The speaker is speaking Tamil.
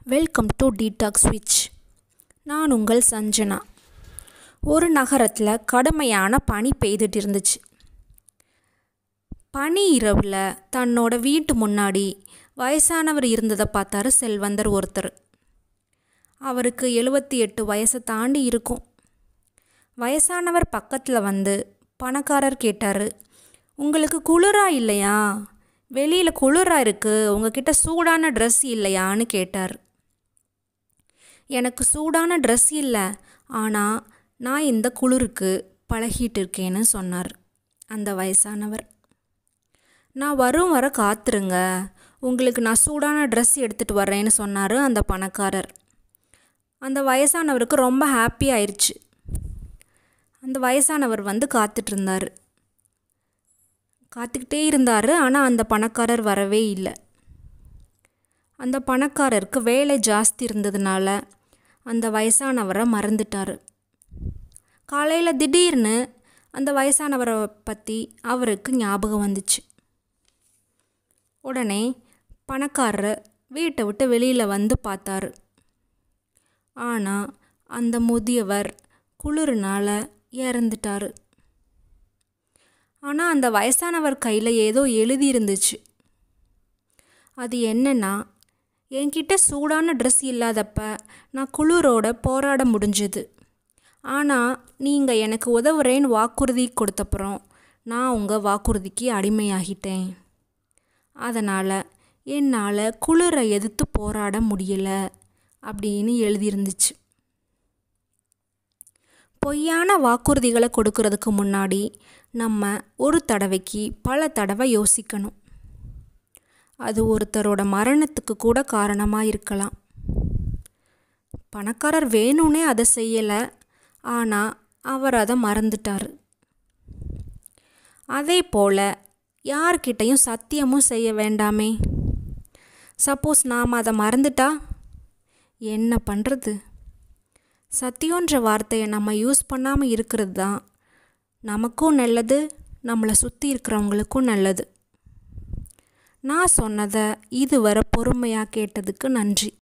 வெல்கம் டு டீடாக் ஸ்விட்ச் நான் உங்கள் சஞ்சனா ஒரு நகரத்தில் கடுமையான பனி பெய்துட்டு இருந்துச்சு பனி இரவில் தன்னோட வீட்டு முன்னாடி வயசானவர் இருந்ததை பார்த்தாரு செல்வந்தர் ஒருத்தர் அவருக்கு எழுபத்தி எட்டு வயசை தாண்டி இருக்கும் வயசானவர் பக்கத்தில் வந்து பணக்காரர் கேட்டார் உங்களுக்கு குளிரா இல்லையா வெளியில் குளிரா இருக்குது உங்ககிட்ட சூடான ட்ரெஸ் இல்லையான்னு கேட்டார் எனக்கு சூடான ட்ரெஸ் இல்லை ஆனால் நான் இந்த குளிருக்கு பழகிட்டு இருக்கேன்னு சொன்னார் அந்த வயசானவர் நான் வரும் வர காத்துருங்க உங்களுக்கு நான் சூடான ட்ரெஸ் எடுத்துகிட்டு வரேன்னு சொன்னார் அந்த பணக்காரர் அந்த வயசானவருக்கு ரொம்ப ஹாப்பி ஆயிடுச்சு அந்த வயசானவர் வந்து காத்துட்டு இருந்தார் காத்துக்கிட்டே இருந்தார் ஆனால் அந்த பணக்காரர் வரவே இல்லை அந்த பணக்காரருக்கு வேலை ஜாஸ்தி இருந்ததுனால அந்த வயசானவரை மறந்துட்டார் காலையில் திடீர்னு அந்த வயசானவரை பற்றி அவருக்கு ஞாபகம் வந்துச்சு உடனே பணக்காரர் வீட்டை விட்டு வெளியில் வந்து பார்த்தாரு ஆனால் அந்த முதியவர் குளிர்னால இறந்துட்டார் ஆனால் அந்த வயசானவர் கையில் ஏதோ எழுதி இருந்துச்சு அது என்னன்னா என்கிட்ட சூடான ட்ரெஸ் இல்லாதப்ப நான் குளிரோட போராட முடிஞ்சது ஆனால் நீங்கள் எனக்கு உதவுறேன்னு வாக்குறுதி கொடுத்தப்புறம் நான் உங்கள் வாக்குறுதிக்கு அடிமையாகிட்டேன் அதனால் என்னால் குளிரை எதிர்த்து போராட முடியல அப்படின்னு எழுதியிருந்துச்சு பொய்யான வாக்குறுதிகளை கொடுக்கறதுக்கு முன்னாடி நம்ம ஒரு தடவைக்கு பல தடவை யோசிக்கணும் அது ஒருத்தரோட மரணத்துக்கு கூட காரணமாக இருக்கலாம் பணக்காரர் வேணும்னே அதை செய்யலை ஆனால் அவர் அதை மறந்துட்டார் அதே போல் யார்கிட்டையும் சத்தியமும் செய்ய வேண்டாமே சப்போஸ் நாம் அதை மறந்துட்டா என்ன பண்ணுறது சத்தியோன்ற வார்த்தையை நம்ம யூஸ் பண்ணாமல் இருக்கிறது தான் நமக்கும் நல்லது நம்மளை சுற்றி இருக்கிறவங்களுக்கும் நல்லது நான் சொன்னதை இதுவரை பொறுமையாக கேட்டதுக்கு நன்றி